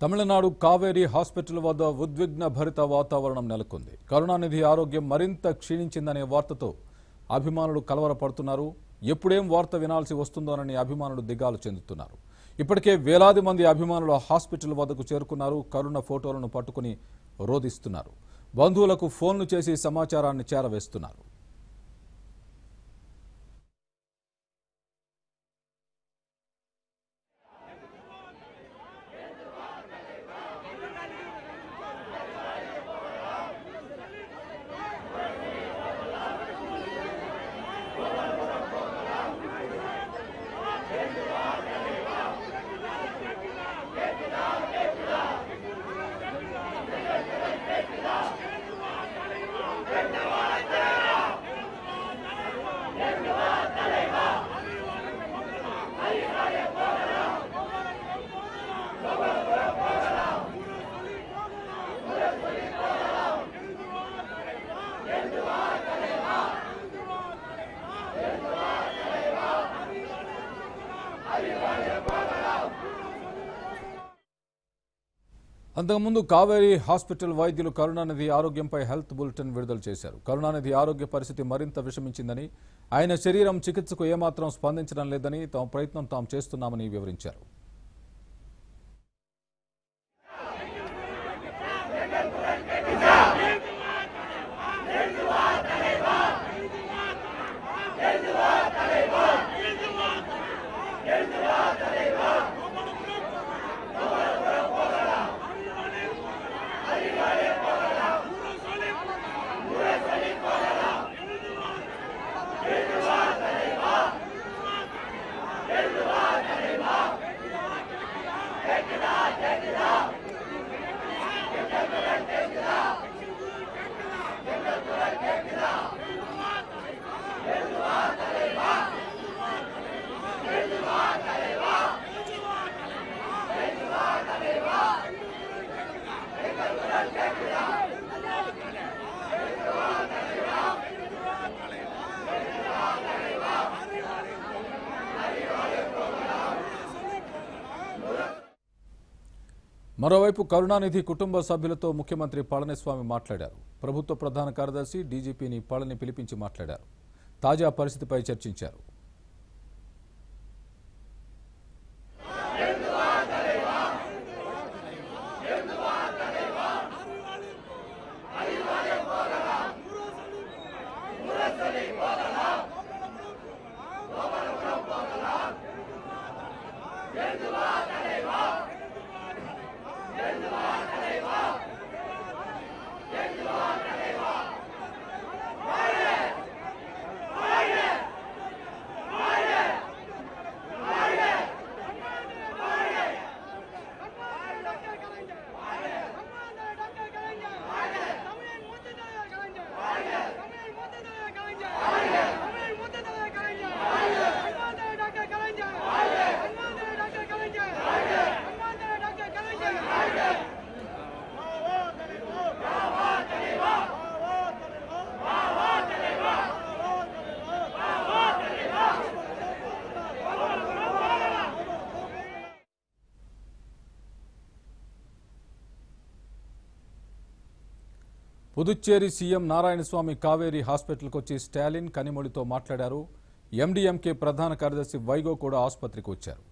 Tamil Nadu Kaveri hospital వద్ద ఉద్విగ్న భరిత వాతావరణం నెలకొంది కరుణానిధి ఆరోగ్యం మరింత క్షీణించిందనే వార్తతో అభిమానులు కలవరపడుతున్నారు ఎప్పుడేం వార్త వినాల్సి వస్తుందోనని అభిమానులు దిగాలు చెందుతున్నారు ఇప్పటికే వేలాది మంది అభిమానులు హాస్పిటల్ వద్దకు చేరుకున్నారు కరుణ ఫోటోలను పట్టుకుని రోధిస్తున్నారు బంధువులకు ఫోన్లు చేసి సమాచారాన్ని చేరవేస్తున్నారు అంతకుముందు కావేరీ హాస్పిటల్ వైద్యులు కరుణానిధి ఆరోగ్యంపై హెల్త్ బులెటిన్ విడుదల చేశారు కరుణానిధి ఆరోగ్య పరిస్థితి మరింత విషమించిందని ఆయన శరీరం చికిత్సకు ఏమాత్రం స్పందించడం లేదని తమ ప్రయత్నం తాము చేస్తున్నామని వివరించారు మరోవైపు కరుణానిధి కుటుంబ సభ్యులతో ముఖ్యమంత్రి పళనిస్వామి మాట్లాడారు ప్రభుత్వ ప్రధాన కార్యదర్శి డీజీపీని పళని పిలిపించి మాట్లాడారు తాజా పరిస్థితిపై చర్చించారు పుదుచ్చేరి సీఎం నారాయణస్వామి కావేరీ హాస్పిటల్కు వచ్చి స్టాలిన్ కనిమొళితో మాట్లాడారు ఎండీఎంకే ప్రధాన కార్యదర్శి వైగో కూడా ఆసుపత్రికి వచ్చారు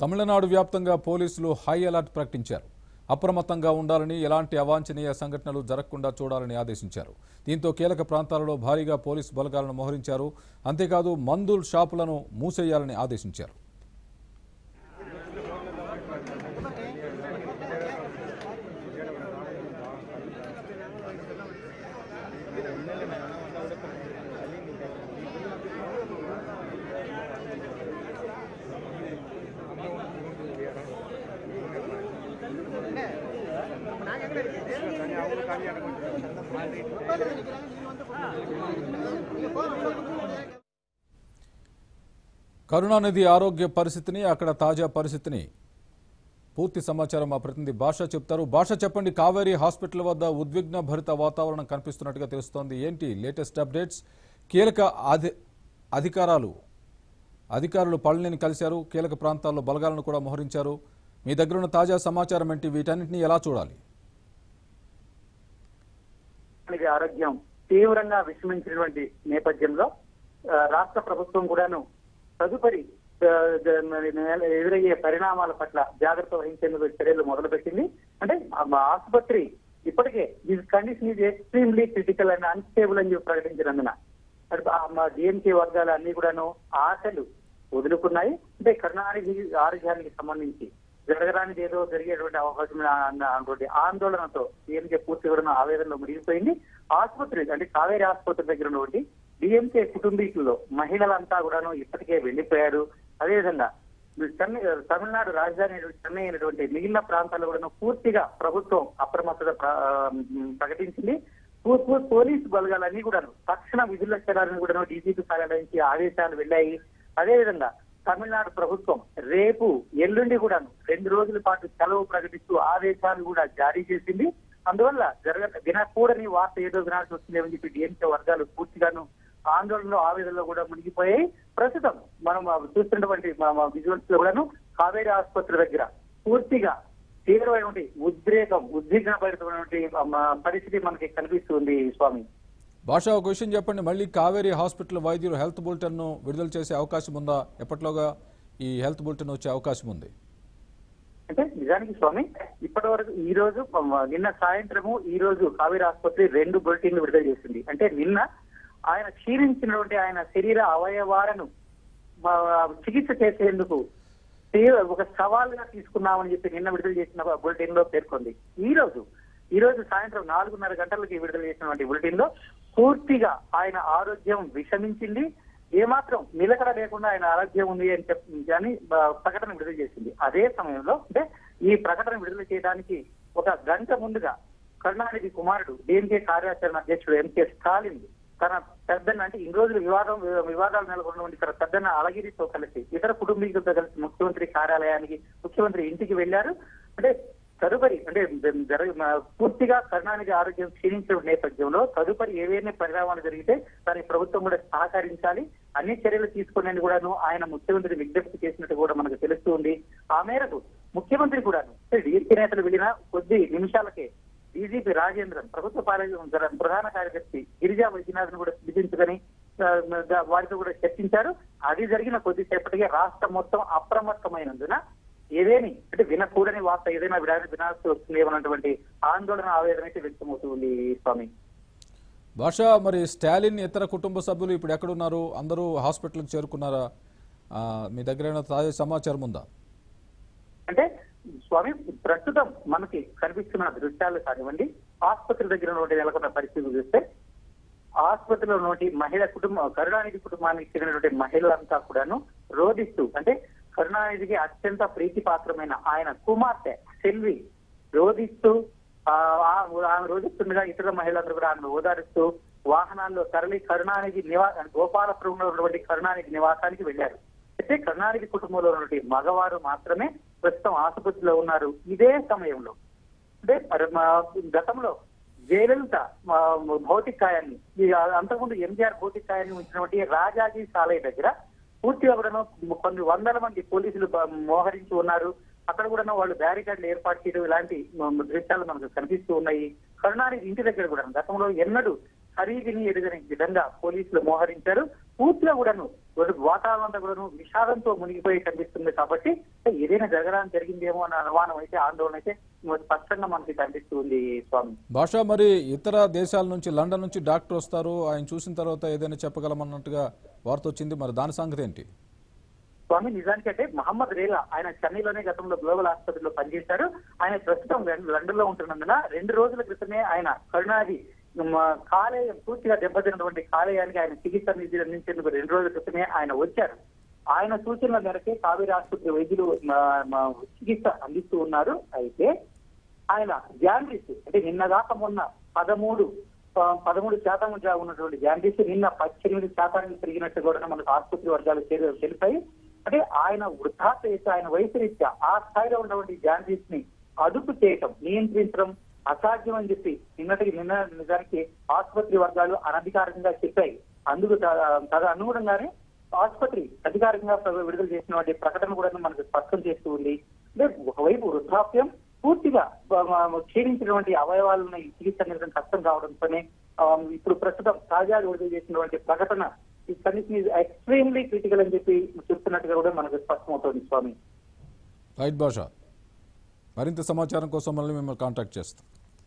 తమిళనాడు వ్యాప్తంగా పోలీసులు హై అలర్ట్ ప్రకటించారు అప్రమత్తంగా ఉండాలని ఎలాంటి అవాంఛనీయ సంఘటనలు జరగకుండా చూడాలని ఆదేశించారు దీంతో కీలక ప్రాంతాలలో భారీగా పోలీసు బలగాలను మోహరించారు అంతేకాదు మందుల్ షాపులను మూసేయాలని ఆదేశించారు కరుణానిధి ఆరోగ్య పరిస్థితిని అక్కడ తాజా పరిస్థితిని పూర్తి సమాచారం మా ప్రతినిధి భాష చెప్తారు భాష చెప్పండి కావేరీ హాస్పిటల్ వద్ద ఉద్విగ్న భరిత వాతావరణం కనిపిస్తున్నట్టుగా తెలుస్తోంది ఏంటి లేటెస్ట్ అప్డేట్స్ కీలక అధి అధికారాలు అధికారులు పళనిని కలిశారు కీలక ప్రాంతాల్లో బలగాలను కూడా మోహరించారు మీ దగ్గర ఉన్న తాజా సమాచారం ఏంటి వీటన్నిటిని ఎలా చూడాలి ఆయనకి ఆరోగ్యం తీవ్రంగా విషమించినటువంటి నేపథ్యంలో ఆ, రాష్ట్ర ప్రభుత్వం కూడాను తదుపరి ఆ, ద- మరి నెల- ఎదురయ్యే పరిణామాల పట్ల జాగ్రత్త వహించేందుకు చర్యలు మొదలుపెట్టింది అంటే ఆ మా ఆసుపత్రి ఇప్పటికే this condition is extremely critical and unstable అని చెప్పి ప్రకటించినందున అటు ఆ మా డిఎంకే వర్గాలు అన్ని కూడాను ఆశలు వదులుకున్నాయి అంటే కరుణానిధి ఆరోగ్యానికి సంబంధించి జరగడానికి ఏదో జరిగేటువంటి అవకాశం అన్న- అన్నటువంటి ఆందోళనతో డిఎంకే పూర్తి కూడా ఆవేదనలో మునిగిపోయింది ఆసుపత్రి అంటే కావేరీ ఆసుపత్రి దగ్గర ఉన్నటువంటి డిఎంకే కుటుంబీకుల్లో మహిళలంతా కూడాను ఇప్పటికే వెళ్లిపోయారు అదేవిధంగా చెన్నై తమిళనాడు రాజధాని అయినటువంటి చెన్నై అయినటువంటి మిగిలిన ప్రాంతాల్లో కూడా పూర్తిగా ప్రభుత్వం అప్రమత్తత ప్ర- ఆ, ప్రకటించింది పో- పో- పోలీసు బలగాలన్నీ కూడా తక్షణ విధుల చేరాలని కూడా డీజీపీ సాగడానికి ఆదేశాలు వెళ్ళాయి అదేవిధంగా తమిళనాడు ప్రభుత్వం రేపు ఎల్లుండి కూడా రెండు రోజుల పాటు సెలవు ప్రకటిస్తూ ఆదేశాలు కూడా జారీ చేసింది అందువల్ల జరగ వినకూడని వార్త ఏదో వినాల్సి వస్తుందేమని చెప్పి డిఎంకే వర్గాలు పూర్తిగాను ఆందోళనలో ఆవేదనలో కూడా మునిగిపోయాయి ప్రస్తుతం మనం ఆ చూస్తున్నటువంటి విజువల్స్ లో కూడాను కావేరీ ఆసుపత్రి దగ్గర పూర్తిగా తీవ్రమైనటువంటి ఉద్రేకం ఉద్విగ్నపరితమైనటువంటి ఆ, పరిస్థితి మనకి కనిపిస్తుంది స్వామి భాష ఒక విషయం చెప్పండి మళ్ళీ కావేరీ హాస్పిటల్ వైద్యులు హెల్త్ బులెటిన్ను విడుదల చేసే అవకాశం ఉందా ఎప్పట్లోగా ఈ హెల్త్ బులెటిన్ వచ్చే అవకాశం ఉంది అంటే నిజానికి స్వామి ఇప్పటి వరకు ఈ రోజు మ, నిన్న సాయంత్రము ఈ రోజు కావేరీ ఆసుపత్రి రెండు బులెటిన్లు విడుదల చేసింది అంటే నిన్న ఆయన క్షీణించినటువంటి ఆయన శరీర అవయవాలను మ, చికిత్స చేసేందుకు తీవ్ర ఒక సవాల్గా తీసుకున్నామని చెప్పి నిన్న విడుదల చేసిన బులెటిన్ లో పేర్కొంది ఈ రోజు ఈ రోజు సాయంత్రం నాలుగున్నర గంటలకి విడుదల చేసినటువంటి బులెటిన్ లో పూర్తిగా ఆయన ఆరోగ్యం విషమించింది ఏమాత్రం నిలకడ లేకుండా ఆయన ఆరోగ్యం ఉంది అని చెప్పి అని ఆ, ప్రకటన విడుదల చేసింది అదే సమయంలో అంటే ఈ ప్రకటన విడుదల చేయడానికి ఒక గంట ముందుగా కరుణానిధి కుమారుడు డిఎంకే కార్యాచరణ అధ్యక్షుడు ఎంకే స్టాలిన్ తన పెద్దన్న అంటే ఇన్ని రోజులు వివాదం వివాదాలు నెలకొన్నటువంటి తన పెద్దన్న అలగిరితో కలిసి ఇతర కుటుంబీకులతో కలిసి ముఖ్యమంత్రి కార్యాలయానికి ముఖ్యమంత్రి ఇంటికి వెళ్లారు అంటే తదుపరి అంటే జరగ మ- పూర్తిగా కరుణానిధి ఆరోగ్యం క్షీణించిన నేపథ్యంలో తదుపరి ఏవైనా పరిణామాలు జరిగితే దానికి ప్రభుత్వం కూడా సహకరించాలి అన్ని చర్యలు తీసుకునేందుకు కూడాను ఆయన ముఖ్యమంత్రి విజ్ఞప్తి చేసినట్టు కూడా మనకు తెలుస్తుంది ఆ మేరకు ముఖ్యమంత్రి కూడాను డీఎస్పీ నేతలు వెళ్ళిన కొద్ది నిమిషాలకే డీజీపీ రాజేంద్రన్ ప్రభుత్వ పాలక ప్రధాన కార్యదర్శి గిరిజా వైద్యనాథ్ను కూడా పిలిపించుకొని ఆ, ద- వారితో కూడా చర్చించారు అది జరిగిన కొద్దిసేపటికే రాష్ట్రం మొత్తం అప్రమత్తమైనందున ఏదేని అంటే వినకూడని వార్త ఏదైనా విడాలి వినాల్సి వస్తుందేమన్నటువంటి ఆందోళన ఆవేదన అయితే వ్యక్తమవుతుంది స్వామి భాష మరి స్టాలిన్ ఇతర కుటుంబ సభ్యులు ఇప్పుడు ఎక్కడున్నారు అందరూ హాస్పిటల్కి చేరుకున్నారా ఆ, మీ దగ్గర ఏమైనా తాజా సమాచారం ఉందా అంటే స్వామి ప్రస్తుతం మనకి కనిపిస్తున్న దృశ్యాలు కానివ్వండి ఆసుపత్రి దగ్గర ఉన్నటువంటి నెలకొన్న పరిస్థితి చూస్తే ఆసుపత్రిలో ఉన్నటువంటి మహిళ కుటుంబం కరుణానిధి కుటుంబానికి చెందినటువంటి మహిళలంతా కూడాను రోధిస్తూ అంటే కరుణానిధికి అత్యంత ప్రీతిపాత్రమైన ఆయన కుమార్తె సెల్వి రోధిస్తూ ఆ, ఆ- ఆమె రోధిస్తుండగా ఇతర మహిళలందరూ కూడా ఆమెను ఓదారుస్తూ వాహనాల్లో తరలి కరుణానిధి నివా గోపాలపురంలో ఉన్నటువంటి కరుణానిధి నివాసానికి వెళ్లారు అయితే కరుణానిధి కుటుంబంలో ఉన్నటువంటి మగవారు మాత్రమే ప్రస్తుతం ఆసుపత్రిలో ఉన్నారు ఇదే సమయంలో అంటే మరి మా గతంలో జయలలిత మా భౌతికాయాన్ని ఈ అంతకుముందు ఎంజిఆర్ భౌతికాయాన్ని ఉంచినటువంటి రాజాజీ సాలయ్య దగ్గర పూర్తిగా కూడా కొన్ని వందల మంది పోలీసులు బ- మోహరించి ఉన్నారు అక్కడ కూడా వాళ్ళు బ్యారికేడ్లు ఏర్పాటు చేయడం ఇలాంటి మ- దృశ్యాలు మనకు కనిపిస్తూ ఉన్నాయి కరుణానిధి ఇంటి దగ్గర కూడా గతంలో ఎన్నడూ ఖరీదిని ఎదుగని విధంగా పోలీసులు మోహరించారు పూర్తిగా కూడాను వాతావరణం అంతా కూడాను విషాదంతో మునిగిపోయి కనిపిస్తుంది కాబట్టి అంటే ఏదైనా జరగడానికి జరిగిందేమో అన్న అనుమానం అయితే ఆందోళన అయితే స్పష్టంగా మనకి కనిపిస్తుంది స్వామి భాష మరి ఇతర దేశాల నుంచి లండన్ నుంచి డాక్టర్ వస్తారు ఆయన చూసిన తర్వాత ఏదైనా చెప్పగలమన్నట్టుగా వార్త వచ్చింది మరి దాని సంగతి ఏంటి స్వామి నిజానికి అంటే మహమ్మద్ రేలా ఆయన చెన్నైలోనే గతంలో గ్లోబల్ ఆసుపత్రిలో పనిచేశారు ఆయన ప్రస్తుతం లండన్ లో ఉంటున్నందున రెండు రోజుల క్రితమే ఆయన కరుణాది మ, కాలేయం పూర్తిగా దెబ్బతిన్నటువంటి కాలేయానికి ఆయన చికిత్స అందించి- అందించేందుకు రెండు రోజుల క్రితమే ఆయన వచ్చారు ఆయన సూచనల మేరకే కావేరీ ఆసుపత్రి వైద్యులు మ, మ, చికిత్స అందిస్తూ ఉన్నారు అయితే ఆయన జాండీస్ అంటే నిన్న దాకా మొన్న పదమూడు ఆ, పదమూడు శాతం జా- ఉన్నటువంటి జాండీస్ నిన్న పద్దెనిమిది శాతానికి పెరిగినట్టు కూడా మనకు ఆసుపత్రి వర్గాలు తెలి- తెలిపాయి అంటే ఆయన వృద్ధాప్య ఆయన వయసు రీత్యా ఆ స్థాయిలో ఉన్నటువంటి జాండీస్ ని అదుపు చేయటం నియంత్రించడం అసాధ్యం అని చెప్పి నిన్నటికి నిన్న నిజానికి ఆసుపత్రి వర్గాలు అనధికారికంగా చెప్పాయి అందుకు త- తద అనుగుణంగానే ఆసుపత్రి అధికారికంగా ప్ర- విడుదల చేసినటువంటి ప్రకటన కూడా మనకు స్పష్టం చేస్తూ ఉంది అంటే ఒకవైపు వృద్ధాప్యం పూర్తిగా ఆ, ఆ, క్షీణించినటువంటి అవయవాలను చికిత్స అందించడం కష్టం కావడంతోనే ఆ, ఇప్పుడు ప్రస్తుతం తాజాగా విడుదల చేసినటువంటి ప్రకటన ఈ కండిషన్ ఈజ్ ఎక్స్ట్రీమ్లీ క్రిటికల్ అని చెప్పి చెప్తున్నట్టుగా కూడా మనకు స్పష్టమవుతోంది స్వామి రైట్ భాష మరింత సమాచారం కోసం మళ్ళీ మిమ్మల్ని కాంటాక్ట్ చేస్తాం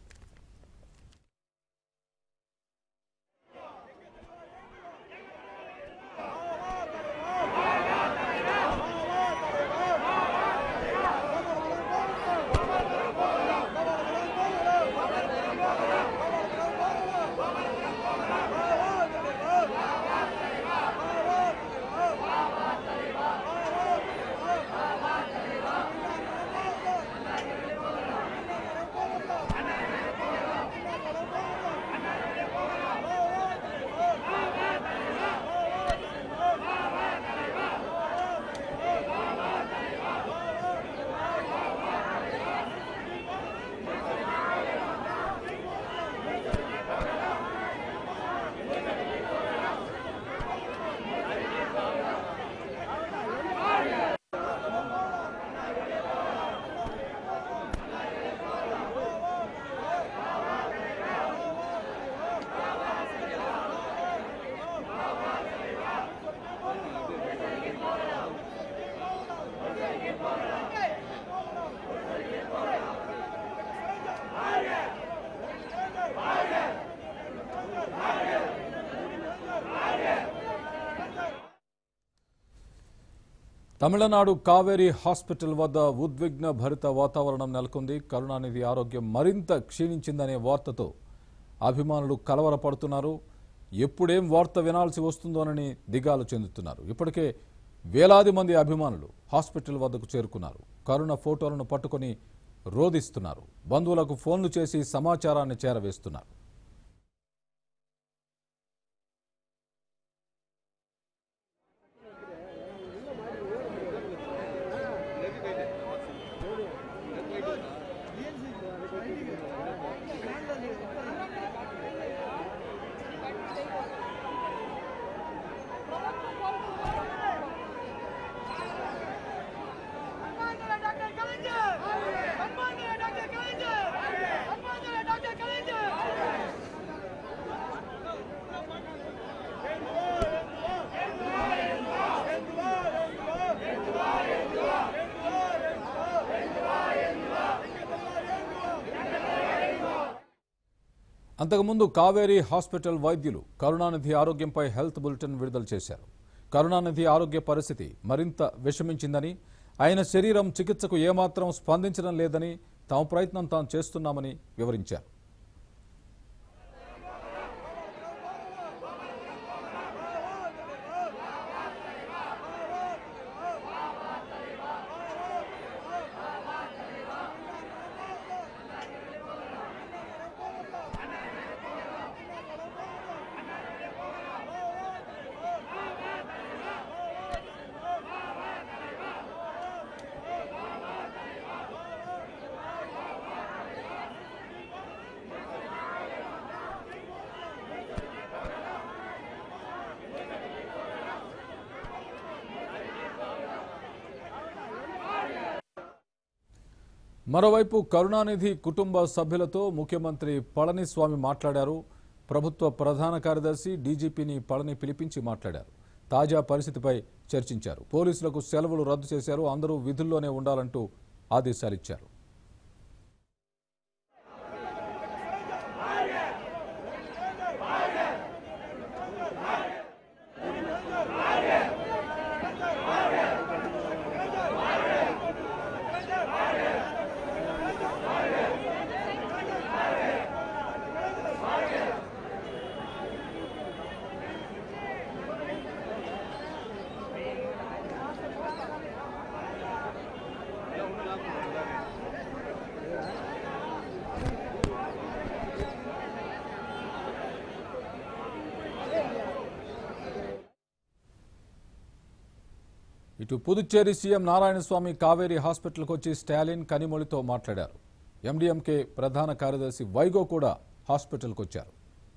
తమిళనాడు కావేరీ హాస్పిటల్ వద్ద ఉద్విగ్న భరిత వాతావరణం నెలకొంది కరుణానిధి ఆరోగ్యం మరింత క్షీణించిందనే వార్తతో అభిమానులు కలవరపడుతున్నారు ఎప్పుడేం వార్త వినాల్సి వస్తుందోనని దిగాలు చెందుతున్నారు ఇప్పటికే వేలాది మంది అభిమానులు హాస్పిటల్ వద్దకు చేరుకున్నారు కరుణ ఫోటోలను పట్టుకొని రోధిస్తున్నారు బంధువులకు ఫోన్లు చేసి సమాచారాన్ని చేరవేస్తున్నారు డాక్టర్ కవింజర్ హనుమాన్ డాక్టర్ కవింజర్ హనుమాన్ డాక్టర్ కవింజర్ అంతకుముందు కావేరీ హాస్పిటల్ వైద్యులు కరుణానిధి ఆరోగ్యంపై హెల్త్ బులెటిన్ విడుదల చేశారు కరుణానిధి ఆరోగ్య పరిస్థితి మరింత విషమించిందని ఆయన శరీరం చికిత్సకు ఏమాత్రం స్పందించడం లేదని తాము ప్రయత్నం తాము చేస్తున్నామని వివరించారు మరోవైపు కరుణానిధి కుటుంబ సభ్యులతో ముఖ్యమంత్రి పళనిస్వామి మాట్లాడారు ప్రభుత్వ ప్రధాన కార్యదర్శి డీజీపీని పళని పిలిపించి మాట్లాడారు తాజా పరిస్థితిపై చర్చించారు పోలీసులకు సెలవులు రద్దు చేశారు అందరూ విధుల్లోనే ఉండాలంటూ ఆదేశాలిచ్చారు ఇటు పుదుచ్చేరి సీఎం నారాయణస్వామి కావేరీ హాస్పిటల్కు వచ్చి స్టాలిన్ కనిమొళితో మాట్లాడారు ఎండీఎంకే ప్రధాన కార్యదర్శి వైగో కూడా హాస్పిటల్కు వచ్చారు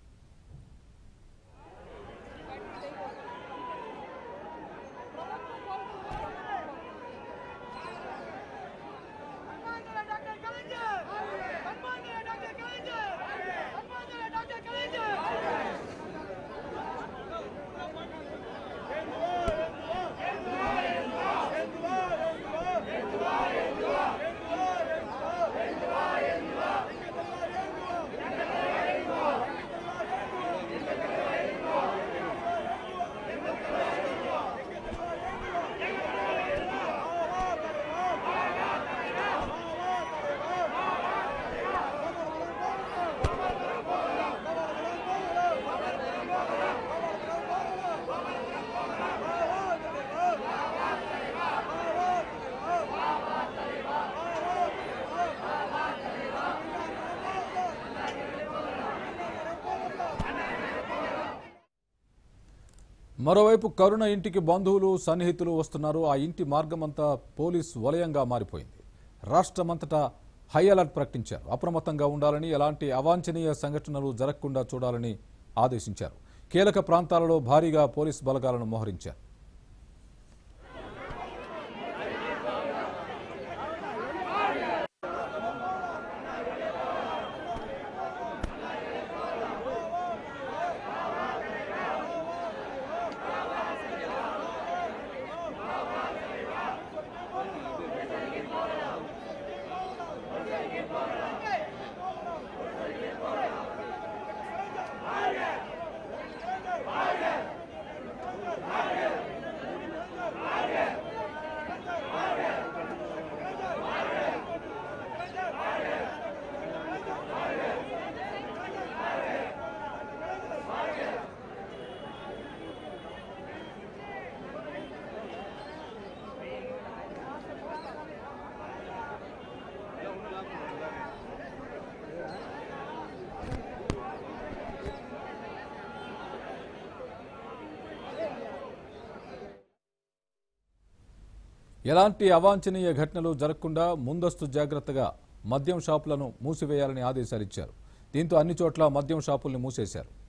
Sambandhara Dr. Kalinja! Sambandhara Dr. Kalinja! Sambandhara Dr. Kalinja! మరోవైపు కరుణ ఇంటికి బంధువులు సన్నిహితులు వస్తున్నారు ఆ ఇంటి మార్గమంతా పోలీస్ వలయంగా మారిపోయింది రాష్ట్రమంతటా హై అలర్ట్ ప్రకటించారు అప్రమత్తంగా ఉండాలని ఎలాంటి అవాంఛనీయ సంఘటనలు జరగకుండా చూడాలని ఆదేశించారు కీలక ప్రాంతాలలో భారీగా పోలీస్ బలగాలను మోహరించారు ఎలాంటి అవాంఛనీయ ఘటనలు జరగకుండా ముందస్తు జాగ్రత్తగా మద్యం షాపులను మూసివేయాలని ఆదేశాలిచ్చారు దీంతో అన్ని చోట్ల మద్యం షాపుల్ని మూసేశారు